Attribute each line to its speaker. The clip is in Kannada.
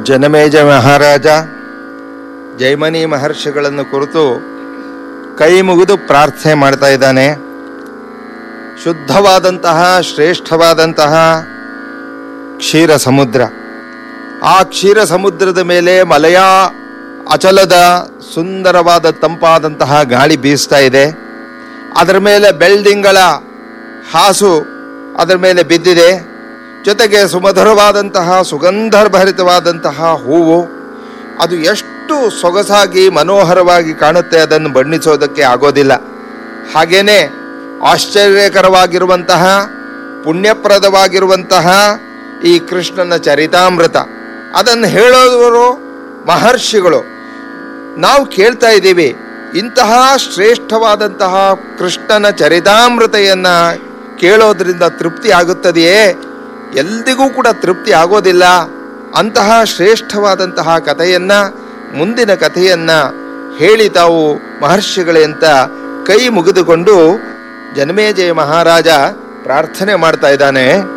Speaker 1: ಜನಮೇಜ ಮಹಾರಾಜ ಜೈಮನಿ ಮಹರ್ಷಿಗಳನ್ನು ಕುರಿತು ಕೈ ಮುಗಿದು ಪ್ರಾರ್ಥನೆ ಮಾಡ್ತಾ ಇದ್ದಾನೆ ಶುದ್ಧವಾದಂತಹ ಶ್ರೇಷ್ಠವಾದಂತಹ ಕ್ಷೀರ ಸಮುದ್ರ ಆ ಕ್ಷೀರ ಸಮುದ್ರದ ಮೇಲೆ ಮಲಯ ಅಚಲದ ಸುಂದರವಾದ ತಂಪಾದಂತಹ ಗಾಳಿ ಬೀಸ್ತಾ ಇದೆ ಅದರ ಮೇಲೆ ಬೆಳ್ದಿಂಗಳ ಹಾಸು ಅದರ ಮೇಲೆ ಬಿದ್ದಿದೆ ಜೊತೆಗೆ ಸುಮಧುರವಾದಂತಹ ಸುಗಂಧಭರಿತವಾದಂತಹ ಹೂವು ಅದು ಎಷ್ಟು ಸೊಗಸಾಗಿ ಮನೋಹರವಾಗಿ ಕಾಣುತ್ತೆ ಅದನ್ನು ಬಣ್ಣಿಸೋದಕ್ಕೆ ಆಗೋದಿಲ್ಲ ಹಾಗೇನೆ ಆಶ್ಚರ್ಯಕರವಾಗಿರುವಂತಹ ಪುಣ್ಯಪ್ರದವಾಗಿರುವಂತಹ ಈ ಕೃಷ್ಣನ ಚರಿತಾಮೃತ ಅದನ್ನು ಹೇಳೋದವರು ಮಹರ್ಷಿಗಳು ನಾವು ಕೇಳ್ತಾ ಇದ್ದೀವಿ ಇಂತಹ ಶ್ರೇಷ್ಠವಾದಂತಹ ಕೃಷ್ಣನ ಚರಿತಾಮೃತೆಯನ್ನ ಕೇಳೋದ್ರಿಂದ ತೃಪ್ತಿ ಆಗುತ್ತದೆಯೇ ಎಲ್ದಿಗೂ ಕೂಡ ತೃಪ್ತಿ ಆಗೋದಿಲ್ಲ ಅಂತಹ ಶ್ರೇಷ್ಠವಾದಂತಹ ಕಥೆಯನ್ನ ಮುಂದಿನ ಕಥೆಯನ್ನ ಹೇಳಿ ತಾವು ಮಹರ್ಷಿಗಳೇ ಅಂತ ಕೈ ಮುಗಿದುಕೊಂಡು ಜನಮೇಜಯ ಮಹಾರಾಜ ಪ್ರಾರ್ಥನೆ ಮಾಡ್ತಾ ಇದ್ದಾನೆ